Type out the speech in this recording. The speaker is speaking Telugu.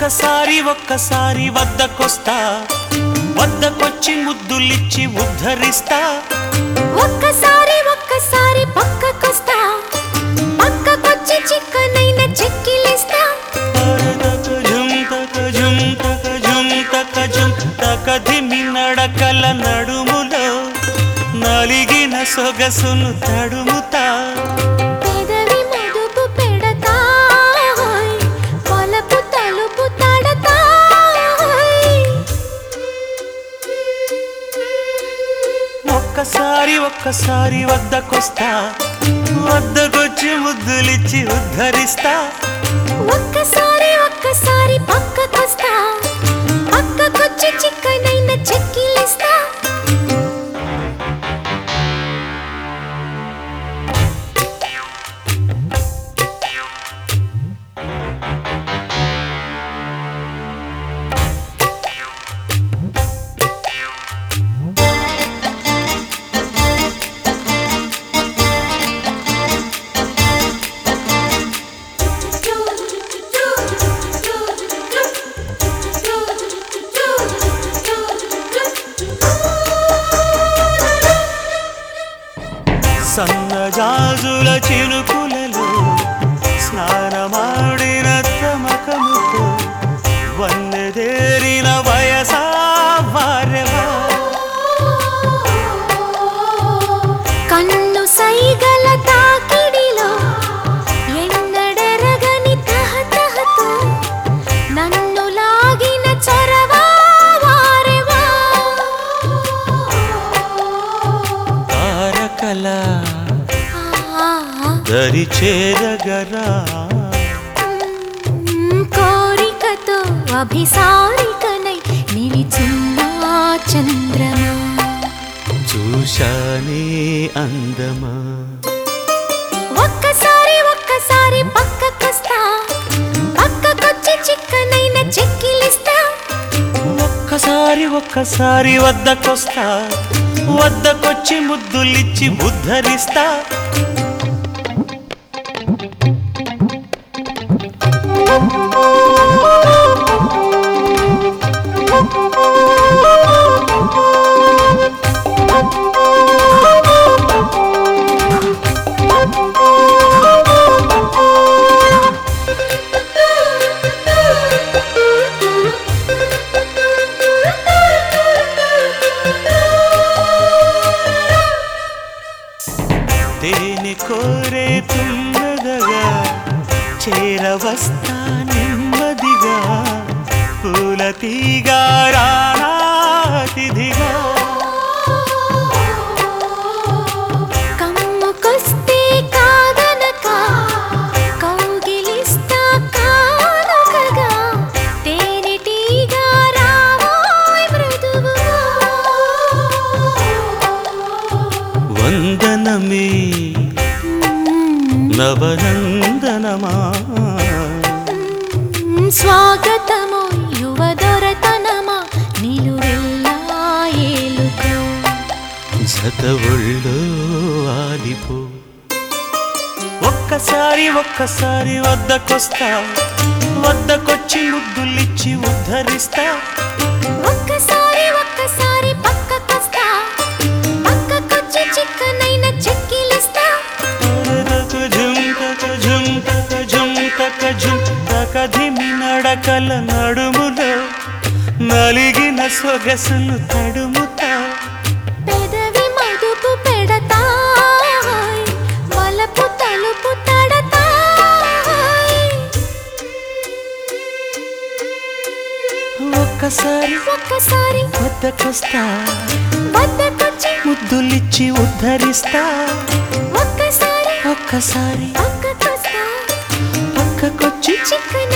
ఒక్కసారి ఒక్కసారి వద్దకొస్తా వద్దకొచ్చి ముద్దులిచ్చి ఉద్ధరిస్తా ఒక్కసారి ఒక్కసారి పక్కకొస్తా పక్కకొచ్చి చిక్కనైన చెక్కిలిస్తా తక జుం తక జుం తక జుం తక జుం తక ధిమి నడకల నడుములో నలిగిన సొగసును తడుముతా పెదవి మదుపు పెడతా పొలపు తలుపు తడతా ఒక్కసారి ఒక్కసారి వద్దకొస్తా వద్దకొచ్చి ముద్దులిచ్చి ఉద్ధరిస్తా ఒక్కసారి ఒక్కసారి పక్కకొస్తా పక్కకొచ్చి చిక్కనైన చెక్కిలిస్తా సన్నజాజుల చినుకులలో స్నానమాడిన తమకముతో వన్నెదేరిన వయసా వారెవా కన్ను సైగల తాకిడిలో ఎన్నడెరగని తహతహతో నన్ను లాగిన చొరవా వారెవా తారకల ఆ, దరి చేరగరా మ్, కోరికతో అభిసారికనై నిలిచున్న చంద్రమా చూశానే అందమా ఒక్కసారి ఒక్కసారి పక్కకొస్తా పక్కకొచ్చి చిక్కనైన చెక్కిలిస్తా ఒక్కసారి ఒక్కసారి వద్దకొస్తా వద్దకొచ్చి ముద్దులిచ్చి ఉద్ధరిస్తా తేనె కోరే తుమ్మదగా చేరవస్తా నెమ్మదిగా పూల తీగా రాణాతిథిగా కమ్ముకొస్తే కాదనక కౌగిలిస్తా కానకగా తేనెటీగా రావోయ్ మృదువుగా వందనమే నవనందనమా స్వాగతము యువదొరతనమా నిలువెల్లా ఏలుకో జత ఒళ్ళో ఆలిపో ఒక్కసారి ఒక్కసారి వద్దకొస్తా వద్దకొచ్చి ముద్దులిచ్చి ఉద్ధరిస్తా ఒక్కసారి ఒక్కసారి పక్కకొస్తా పక్కకొచ్చి చిక్కనైన చెక్కిలిస్తా జుంతక జుంతక జుంతక జుంతక ధిమి నడకల నడుములో నలిగిన సొగసును తడుముతా పెదవి మదుపు పెడతా వలపు తలుపు తడతా ఒక్కసారి ఒక్కసారి వద్దకొస్తా వద్దకొచ్చి ముద్దులిచ్చి ఉద్ధరిస్తా ఒక్కసారి ఒక్కసారి పక్కకొస్తా పక్కకొచ్చి చిక్కనైన